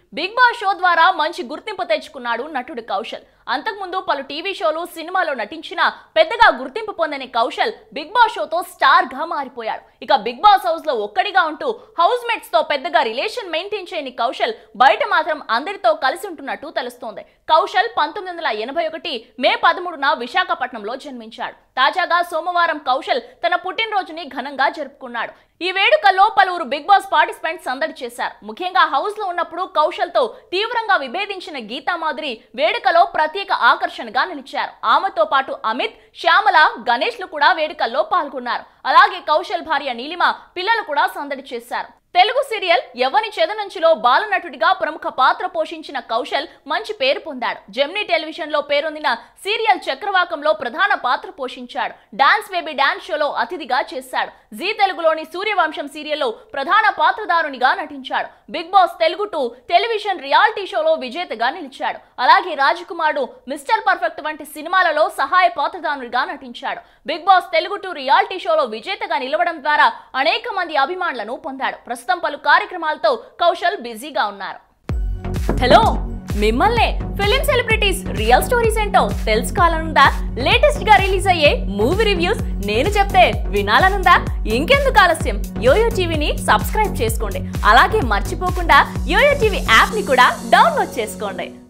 big boss show ద్వారా మంచి గుర్తింపు తెచ్చుకున్నాడు నటుడు కౌశల్ అంతకుముందు పలు టీవీ షోలు సినిమాలో నటించినా పెద్దగా గుర్తింపు పొందని కౌశల్ బిగ్ బాస్ షోతో స్టార్ గా మారిపోయాడు ఇక బిగ్ బాస్ హౌస్ లో ఒక్కడిగా ఉంటూ హౌస్ మేట్స్ తో పెద్దగా రిలేషన్ మెయింటైన్ చేయని కౌశల్ బయట మాత్రం అందరితో కలిసి ఉంటున్నట్టు తెలుస్తోంది కౌశల్ పంతొమ్మిది వందల ఎనభై ఒకటి మే పదమూడున విశాఖపట్నంలో జన్మించాడు తాజాగా సోమవారం కౌశల్ తన పుట్టినరోజుని ఘనంగా జరుపుకున్నాడు ఈ వేడుకల్లో పలువురు బిగ్ బాస్ పార్టిసిపెంట్స్ సందడి చేశారు ముఖ్యంగా హౌస్ లో ఉన్నప్పుడు కౌశల్ తో తీవ్రంగా విభేదించిన గీతా మాధురి వేడుకలో ప్రత్యేక ఆకర్షణగా నిలిచారు ఆమెతో పాటు అమిత్ శ్యామల గణేష్లు కూడా వేడుకల్లో పాల్గొన్నారు అలాగే కౌశల్ భార్య నీలిమ పిల్లలు కూడా సందడి చేశారు తెలుగు సీరియల్ యవని చెదనంచులో బాలనటుడిగా ప్రముఖ పాత్ర పోషించిన కౌశల్ మంచి పేరు పొందాడు జెమ్నీ టెలివిజన్ లో పేరొందిన సీరియల్ చక్రవాకంలో ప్రధాన పాత్ర పోషించాడు డాన్స్ బేబీ డాన్స్ షోలో అతిథిగా చేశాడు జీ తెలుగులోని సూర్యవంశం సీరియల్లో ప్రధాన పాత్రధారునిగా నటించాడు Bigg Boss Telugu two television reality షోలో విజేతగా నిలిచాడు అలాగే రాజకుమారుడు మిస్టర్ పర్ఫెక్ట్ వంటి సినిమాలలో సహాయ పాత్రధారునిగా నటించాడు Bigg Boss Telugu two reality షోలో విజేతగా నిలవడం ద్వారా అనేక మంది అభిమానులను పొందాడు ప్రస్తుతం పలు కార్యక్రమాలతో కౌశల్ బిజీగా ఉన్నారు హలో మిమ్మల్నే ఫిలిం సెలబ్రిటీస్ రియల్ స్టోరీస్ ఏంటో తెలుసుకోవాలనుందా లేటెస్ట్ గా రిలీజ్ అయ్యే మూవీ రివ్యూస్ నేను చెప్తే వినాలనుందా ఇంకెందుకు ఆలస్యం యోయో టీవీని సబ్స్క్రైబ్ చేసుకోండి అలాగే మర్చిపోకుండా యోయో టీవీ యాప్ ని కూడా డౌన్లోడ్ చేసుకోండి